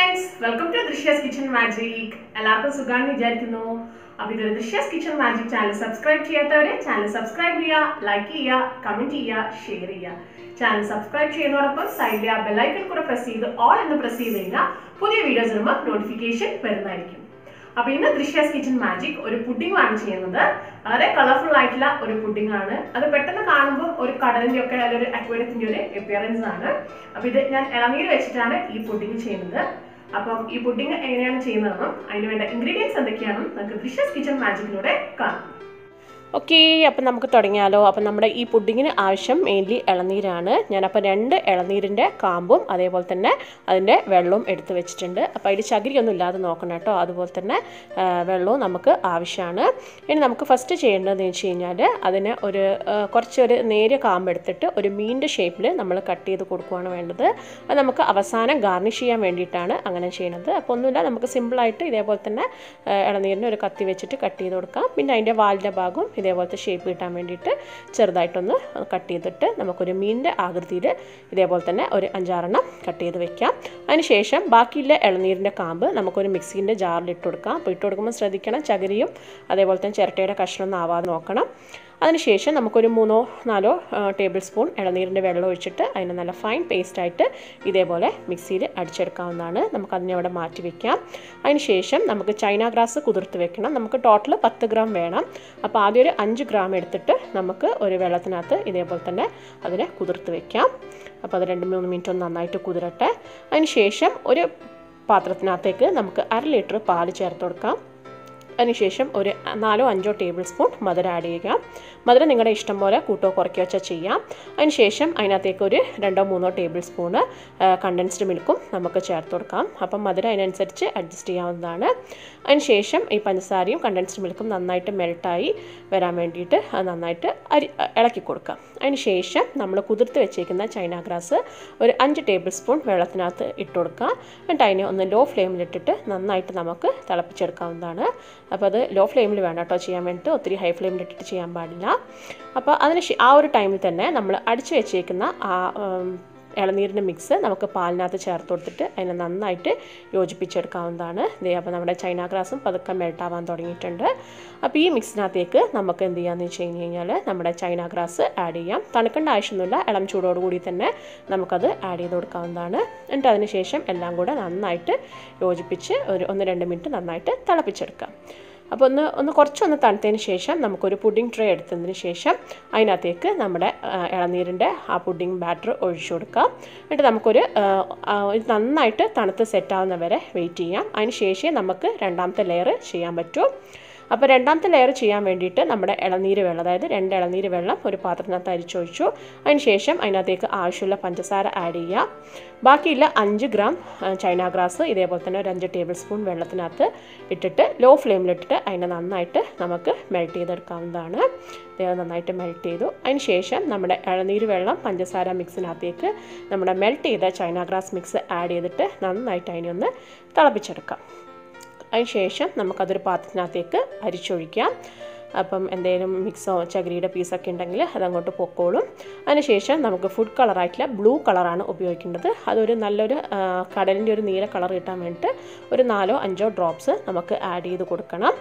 friends welcome to Drishya's kitchen magic എല്ലാവർക്കും സുഖാണെന്ന് വിചാരിക്കുന്നു അപ്പൊ ഇതൊരു Drishya's kitchen magic channel subscribe ചെയ്യാത്തവരെ ചാനൽ സബ്സ്ക്രൈബ് ചെയ്യുക ലൈക്ക് ചെയ്യുക കമന്റ് ചെയ്യുക ഷെയർ ചെയ്യുക ചാനൽ സബ്സ്ക്രൈബ് ചെയ്യുന്നതോടൊപ്പം സൈഡിലെ ആ ബെല്ലൈക്കൺ കൂടെ പ്രസ് ചെയ്ത് ഓൾ എന്ന് പ്രസ് ചെയ്ത് കഴിഞ്ഞാൽ പുതിയ വീഡിയോസ് ഇടുമ്പോൾ നോട്ടിഫിക്കേഷൻ വരുന്നതായിരിക്കും അപ്പൊ ഇന്ന് ദൃശ്യാസ് കിച്ചൺ മാജിക് ഒരു പുഡിംഗ് ആണ് ചെയ്യുന്നത് വളരെ കളർഫുൾ ആയിട്ടുള്ള ഒരു പുഡിംഗ് ആണ് അത് പെട്ടെന്ന് കാണുമ്പോൾ ഒരു കടലിന്റെ ഒക്കെ അല്ലെങ്കിൽ ഒരു അക്വേറിയത്തിന്റെ ഒരു അപ്പിയറൻസ് ആണ് അപ്പൊ ഇത് ഞാൻ ഇളനീര് വെച്ചിട്ടാണ് ഈ പുഡിംഗ് ചെയ്യുന്നത് അപ്പം ഈ പുഡിംഗ് എങ്ങനെയാണ് ചെയ്യുന്നതെന്നും അതിന് വേണ്ട ഇൻഗ്രീഡിയൻസ് എന്തൊക്കെയാണെന്നും നമുക്ക് ദൃശ്യസ് കിച്ചൺ മാജിക്കിലൂടെ കാണാം ഓക്കെ അപ്പം നമുക്ക് തുടങ്ങിയാലോ അപ്പം നമ്മുടെ ഈ പുഡിങ്ങിന് ആവശ്യം മെയിൻലി ഇളനീരാണ് ഞാനപ്പോൾ രണ്ട് ഇളനീരിൻ്റെ കാമ്പും അതേപോലെ തന്നെ അതിൻ്റെ വെള്ളവും എടുത്ത് വെച്ചിട്ടുണ്ട് അപ്പോൾ അതിൽ ചകിരിയൊന്നും ഇല്ലാതെ നോക്കണം കേട്ടോ അതുപോലെ തന്നെ ആ, വെള്ളവും നമുക്ക് ആവശ്യമാണ് ഇനി നമുക്ക് ഫസ്റ്റ് ചെയ്യേണ്ടതെന്ന് വെച്ച് കഴിഞ്ഞാൽ അതിന് ഒരു ആ, കുറച്ചൊരു നേരിയ കാമ്പ് എടുത്തിട്ട് ഒരു മീനിൻ്റെ ഷേപ്പിൽ നമ്മൾ കട്ട് ചെയ്ത് കൊടുക്കുകയാണ് വേണ്ടത് അത് നമുക്ക് അവസാനം ഗാർണിഷ് ചെയ്യാൻ വേണ്ടിയിട്ടാണ് അങ്ങനെ ചെയ്യുന്നത് അപ്പോൾ ഒന്നുമില്ല നമുക്ക് സിമ്പിളായിട്ട് ഇതേപോലെ തന്നെ ആ, ഇളനീരിന് ഒരു കത്തി വെച്ചിട്ട് കട്ട് ചെയ്ത് കൊടുക്കാം പിന്നെ അതിൻ്റെ വാലിൻ്റെ ഭാഗവും ഇതേപോലത്തെ ഷേപ്പ് കിട്ടാൻ വേണ്ടിയിട്ട് ചെറുതായിട്ടൊന്ന് കട്ട് ചെയ്തിട്ട് നമുക്കൊരു മീനിൻ്റെ ആകൃതിയിൽ ഇതേപോലെ തന്നെ ഒരു അഞ്ചാറെണ്ണം കട്ട് ചെയ്ത് വെക്കാം അതിനുശേഷം ബാക്കിയുള്ള ഇളനീരിൻ്റെ കാമ്പ് നമുക്കൊരു മിക്സിൻ്റെ ജാറിൽ ഇട്ട് കൊടുക്കാം അപ്പോൾ ഇട്ട് കൊടുക്കുമ്പോൾ ശ്രദ്ധിക്കണം ചകിരിയും അതേപോലെ തന്നെ ചിരട്ടയുടെ കഷ്ണമൊന്നും ആവാതെ നോക്കണം അതിനുശേഷം നമുക്കൊരു മൂന്നോ നാലോ ടേബിൾ സ്പൂൺ ഇളനീരിൻ്റെ വെള്ളം ഒഴിച്ചിട്ട് അതിനെ നല്ല ഫൈൻ പേസ്റ്റായിട്ട് ഇതേപോലെ മിക്സിയിൽ അടിച്ചെടുക്കാവുന്നതാണ് നമുക്ക് അതിനെ അവിടെ മാറ്റി വെക്കാം അതിനുശേഷം നമുക്ക് ചൈന ഗ്രാസ് കുതിർത്ത് വെക്കണം നമുക്ക് ടോട്ടൽ പത്ത് ഗ്രാം വേണം അപ്പോൾ ആദ്യം ഒരു അഞ്ച് ഗ്രാം എടുത്തിട്ട് നമുക്ക് ഒരു വെള്ളത്തിനകത്ത് ഇതേപോലെ തന്നെ അതിനെ കുതിർത്ത് വെക്കാം അപ്പോൾ അത് രണ്ട് മൂന്ന് മിനിറ്റ് ഒന്ന് നന്നായിട്ട് കുതിരട്ടെ അതിനുശേഷം ഒരു പാത്രത്തിനകത്തേക്ക് നമുക്ക് അര ലിറ്റർ പാല് ചേർത്ത് കൊടുക്കാം അതിനുശേഷം ഒരു നാലോ അഞ്ചോ ടേബിൾ സ്പൂൺ മധുരം ആഡ് ചെയ്യുക മധുരം നിങ്ങളുടെ ഇഷ്ടം പോലെ കൂട്ടോ കുറയ്ക്കോ വെച്ചാൽ ചെയ്യാം അതിനുശേഷം അതിനകത്തേക്ക് ഒരു രണ്ടോ മൂന്നോ ടേബിൾ സ്പൂണ് കണ്ടൻസ്ഡ് മിൽക്കും നമുക്ക് ചേർത്ത് കൊടുക്കാം അപ്പം മധുരം അതിനനുസരിച്ച് അഡ്ജസ്റ്റ് ചെയ്യാവുന്നതാണ് അതിനുശേഷം ഈ പഞ്ചസാരയും കണ്ടൻസ്ഡ് മിൽക്കും നന്നായിട്ട് മെൽട്ടായി വരാൻ വേണ്ടിയിട്ട് അത് നന്നായിട്ട് അരി ഇളക്കി കൊടുക്കാം അതിനുശേഷം നമ്മൾ കുതിർത്ത് വെച്ചേക്കുന്ന ചൈന ഗ്രാസ് ഒരു അഞ്ച് ടേബിൾ സ്പൂൺ വെള്ളത്തിനകത്ത് ഇട്ട് കൊടുക്കുക എന്നിട്ട് അതിനെ ഒന്ന് ലോ ഫ്ലെയിമിലിട്ടിട്ട് നന്നായിട്ട് നമുക്ക് തിളപ്പിച്ചെടുക്കാവുന്നതാണ് അപ്പോൾ അത് ലോ ഫ്ലെയിമിൽ വേണം കേട്ടോ ചെയ്യാൻ വേണ്ടിയിട്ട് ഒത്തിരി ഹൈ ഫ്ലെയിമിലിട്ടിട്ട് ചെയ്യാൻ പാടില്ല അപ്പോൾ അതിന് ശേ- ആ ഒരു ടൈമിൽ തന്നെ നമ്മൾ അടിച്ചു വെച്ചേക്കുന്ന ആ ഉം, ഇളനീരിൻ്റെ മിക്സ് നമുക്ക് പാലിനകത്ത് ചേർത്ത് കൊടുത്തിട്ട് അതിനെ നന്നായിട്ട് യോജിപ്പിച്ചെടുക്കാവുന്നതാണ് ദേ അപ്പോൾ നമ്മുടെ ചൈന ഗ്രാസും പതുക്കെ മെൽട്ടാവാൻ തുടങ്ങിയിട്ടുണ്ട് അപ്പോൾ ഈ മിക്സിനകത്തേക്ക് നമുക്ക് എന്ത് ചെയ്യാമെന്ന് വെച്ച് കഴിഞ്ഞ് കഴിഞ്ഞാൽ നമ്മുടെ ചൈന ഗ്രാസ് ആഡ് ചെയ്യാം തണുക്കേണ്ട ആവശ്യമൊന്നുമില്ല ഇളം ചൂടോടുകൂടി തന്നെ നമുക്കത് ആഡ് ചെയ്ത് കൊടുക്കാവുന്നതാണ് എന്നിട്ട് അതിന് ശേഷം എല്ലാം കൂടെ നന്നായിട്ട് യോജിപ്പിച്ച് ഒരു ഒന്ന് രണ്ട് മിനിറ്റ് നന്നായിട്ട് തിളപ്പിച്ചെടുക്കാം അപ്പോൾ ഒന്ന് ഒന്ന് കുറച്ചൊന്ന് തണുത്തതിന് ശേഷം നമുക്കൊരു പുഡിംഗ് ട്രേ എടുത്തതിന് ശേഷം അതിനകത്തേക്ക് നമ്മുടെ ആ, ഇളനീരിൻ്റെ ആ പുഡിംഗ് ബാറ്റർ ഒഴിച്ചു കൊടുക്കാം എന്നിട്ട് നമുക്കൊരു ആ, ആ, ഇത് നന്നായിട്ട് തണുത്ത് സെറ്റാവുന്ന വരെ വെയിറ്റ് ചെയ്യാം അതിന് ശേഷമേ നമുക്ക് രണ്ടാമത്തെ ലെയർ ചെയ്യാൻ പറ്റൂ അപ്പോൾ രണ്ടാമത്തെ ലെയർ ചെയ്യാൻ വേണ്ടിയിട്ട് നമ്മുടെ ഇളനീര് വെള്ളം അതായത് രണ്ട് ഇളനീര് വെള്ളം ഒരു പാത്രത്തിനകത്ത് അരിച്ചൊഴിച്ചു അതിന് ശേഷം അതിനകത്തേക്ക് ആവശ്യമുള്ള പഞ്ചസാര ആഡ് ചെയ്യുക ബാക്കിയുള്ള അഞ്ച് ഗ്രാം ആ, ചൈന ഗ്രാസ് ഇതേപോലെ തന്നെ ഒരു അഞ്ച് ടേബിൾ സ്പൂൺ വെള്ളത്തിനകത്ത് ഇട്ടിട്ട് ലോ ഫ്ലെയിമിലിട്ടിട്ട് അതിനെ നന്നായിട്ട് നമുക്ക് മെൽറ്റ് ചെയ്തെടുക്കാവുന്നതാണ് ഇത് നന്നായിട്ട് മെൽറ്റ് ചെയ്തു അതിന് ശേഷം നമ്മുടെ ഇളനീര് വെള്ളം പഞ്ചസാര മിക്സിനകത്തേക്ക് നമ്മുടെ മെൽറ്റ് ചെയ്ത ചൈന ഗ്രാസ് മിക്സ് ആഡ് ചെയ്തിട്ട് നന്നായിട്ട് അതിനെ ഒന്ന് തിളപ്പിച്ചെടുക്കാം അതിനുശേഷം നമുക്കതൊരു പാത്രത്തിനകത്തേക്ക് അരിച്ചൊഴിക്കാം അപ്പം എന്തെങ്കിലും മിക്സോ ചകിരിയുടെ പീസൊക്കെ ഉണ്ടെങ്കിൽ അതങ്ങോട്ട് പൊക്കോളും അതിനുശേഷം നമുക്ക് ഫുഡ് കളറായിട്ടുള്ള ബ്ലൂ കളറാണ് ഉപയോഗിക്കേണ്ടത് അതൊരു നല്ലൊരു ആ, കടലിൻ്റെ ഒരു നീല കളർ കിട്ടാൻ വേണ്ടിയിട്ട് ഒരു നാലോ അഞ്ചോ ഡ്രോപ്സ് നമുക്ക് ആഡ് ചെയ്ത് കൊടുക്കണം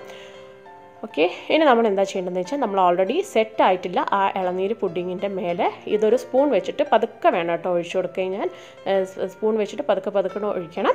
ഓക്കെ ഇനി നമ്മൾ എന്താ ചെയ്യേണ്ടതെന്ന് വെച്ചാൽ നമ്മൾ ഓൾറെഡി സെറ്റ് ആയിട്ടില്ല ആ ഇളനീര് പുഡിങ്ങിൻ്റെ മേലെ ഇതൊരു സ്പൂൺ വെച്ചിട്ട് പതുക്കെ വേണം കേട്ടോ ഒഴിച്ചു കൊടുക്കുക ഞാൻ സ്പൂൺ വെച്ചിട്ട് പതുക്കെ പതുക്കെ ഒഴിക്കണം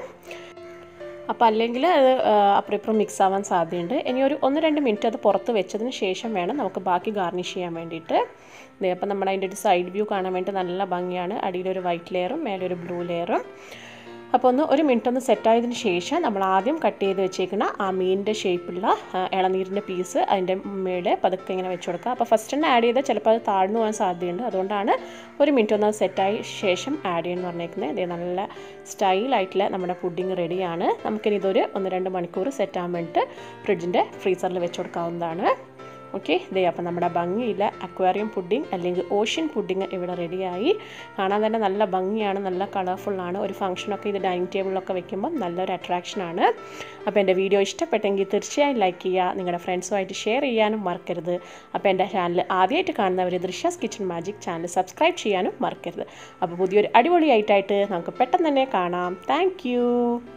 അപ്പോൾ അല്ലെങ്കിൽ അത് ആ, അപ്പുറം ഇപ്പുറം മിക്സ് ആവാൻ സാധ്യതയുണ്ട് ഇനി ഒരു ഒന്ന് രണ്ട് മിനിറ്റ് അത് പുറത്ത് വെച്ചതിന് ശേഷം വേണം നമുക്ക് ബാക്കി ഗാർണിഷ് ചെയ്യാൻ വേണ്ടിയിട്ട് ദേ അപ്പോൾ നമ്മുടെ അതിൻ്റെ ഒരു സൈഡ് വ്യൂ കാണാൻ വേണ്ടി നല്ല ഭംഗിയാണ് അടിയിലൊരു വൈറ്റ് ലെയറും മേലെ ഒരു ബ്ലൂ ലെയറും അപ്പോൾ ഒന്ന് ഒരു മിനിറ്റ് ഒന്ന് സെറ്റായതിന് ശേഷം നമ്മൾ ആദ്യം കട്ട് ചെയ്ത് വെച്ചേക്കുന്ന ആ മീനിൻ്റെ ഷേപ്പുള്ള ഇളനീരിൻ്റെ പീസ് അതിൻ്റെ മേലെ പതുക്കെ ഇങ്ങനെ വെച്ച് കൊടുക്കുക അപ്പോൾ ഫസ്റ്റ് തന്നെ ആഡ് ചെയ്താൽ ചിലപ്പോൾ അത് താഴ്ന്നു പോകാൻ സാധ്യതയുണ്ട് അതുകൊണ്ടാണ് ഒരു മിനിറ്റ് ഒന്ന് സെറ്റായ ശേഷം ആഡ് ചെയ്യുമെന്ന് പറഞ്ഞേക്കുന്നത് ഇത് നല്ല സ്റ്റൈലായിട്ടുള്ള നമ്മുടെ പുഡിങ് റെഡിയാണ് നമുക്കിനി ഇതൊരു ഒന്ന് രണ്ട് മണിക്കൂർ സെറ്റ് ആകാൻ വേണ്ടിയിട്ട് ഫ്രിഡ്ജിൻ്റെ ഫ്രീസറിൽ വെച്ച് കൊടുക്കാവുന്നതാണ് ഓക്കെ ഇതേ അപ്പം നമ്മുടെ ഭംഗിയില്ല അക്വേറിയം പുഡിംഗ് അല്ലെങ്കിൽ ഓഷ്യൻ പുഡിംഗ് ഇവിടെ റെഡിയായി കാണാൻ തന്നെ നല്ല ഭംഗിയാണ് നല്ല കളർഫുള്ളാണ് ഒരു ഫംഗ്ഷനൊക്കെ ഇത് ഡൈനിങ് ടേബിളിലൊക്കെ വെക്കുമ്പോൾ നല്ലൊരു അട്രാക്ഷനാണ് അപ്പോൾ എൻ്റെ വീഡിയോ ഇഷ്ടപ്പെട്ടെങ്കിൽ തീർച്ചയായും ലൈക്ക് ചെയ്യുക നിങ്ങളുടെ ഫ്രണ്ട്സുമായിട്ട് ഷെയർ ചെയ്യാനും മറക്കരുത് അപ്പോൾ എൻ്റെ ചാനൽ ആദ്യമായിട്ട് കാണുന്നവർ Drishya's kitchen magic channel subscribe ചെയ്യാനും മറക്കരുത് അപ്പോൾ പുതിയൊരു അടിപൊളിയായിട്ടായിട്ട് നമുക്ക് പെട്ടെന്ന് തന്നെ കാണാം താങ്ക്